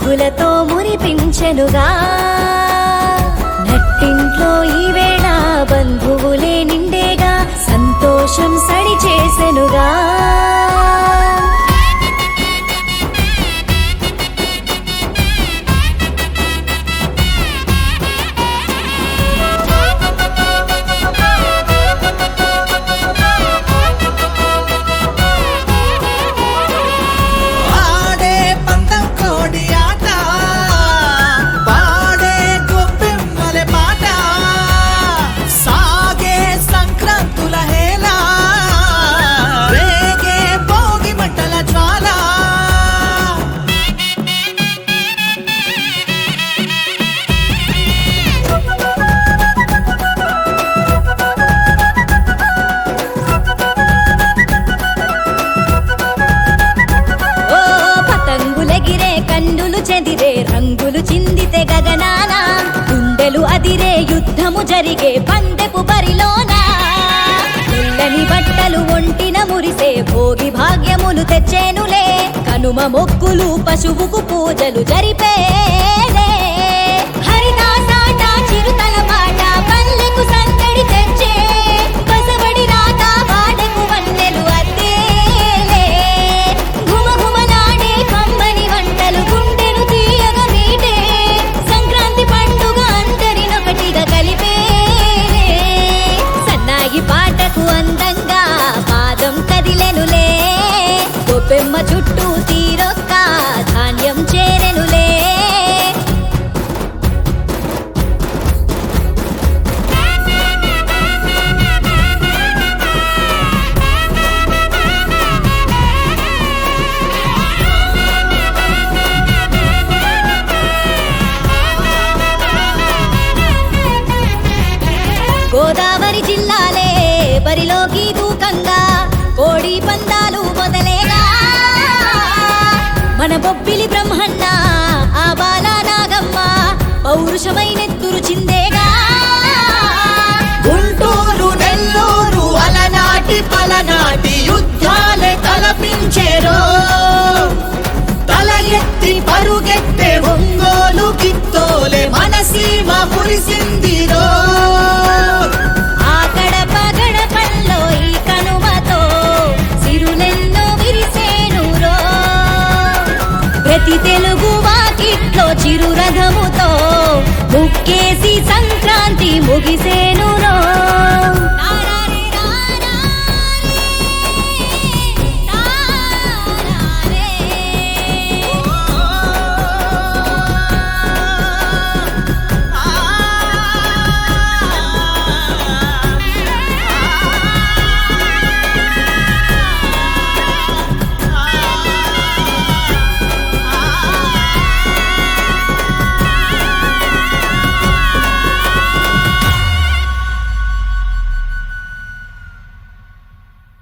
రంగులతో మురిపించెనుగా నట్టింట్లో ఈ వేళ బంధువులే నిండేగా సంతోషం సడి చేసెనుగా ఆడే పందం కోడి ఆట పాడే గొప్పెమ్మల పాట సాగే సంక్రాంతుల హేళ రేగే భోగి మంటల జ్వాల ఓ పతంగులెగిరే కన్నులు చెదిరే రంగులు చిందితే గగనాన గుండెలు అదిరే యుద్ధము జరిగే పందెపు బరిలోన తెల్లని బట్టలు ఒంటిన మురిసే భోగి భాగ్యములు తెచ్చేనులే కనుమ మొక్కులు పశువుకు పూజలు జరిపేలే హరిదాసాట చిరుతల పాట పల్లెకు సందడి తెచ్చే బసవడి రాత వాడకు వన్నెలు అద్దేలే ఘుమఘుమలాడే కమ్మని వంటలు గుండెను తీయగా మీటే సంక్రాంతి పండుగ అందరినొకటిగా కలిపేలే సన్నాయి పాటకు అందంగా పాదం కదిలెనులే గొప్పెమ్మ చుట్టూ తీరొక్క ధాన్యం చేరెనులే గోదావరి జిల్లాలే బరిలోకి దూకంగా కోడి పందాలు మొదలేగా మన బొబ్బిలి బ్రహ్మన్న ఆ బాల నాగమ్మ పౌరుషమైనెత్తురు చిందేగా గుంటూరు నెల్లూరు అలనాటి పలనాటి యుద్ధాలే తలపించేరో తల ఎత్తి పరుగెత్తే ఒంగోలు కిత్తోలే మనసీమ మురిసిందిరో ఆ గడప గడపల్లో ఈ కనుమతో సిరులెన్నో విరిసేనురో ప్రతి తెలుగు వాకిట్లో చిరురథముతో ముక్కేసి సంక్రాంతి ముగిసేనురో తారా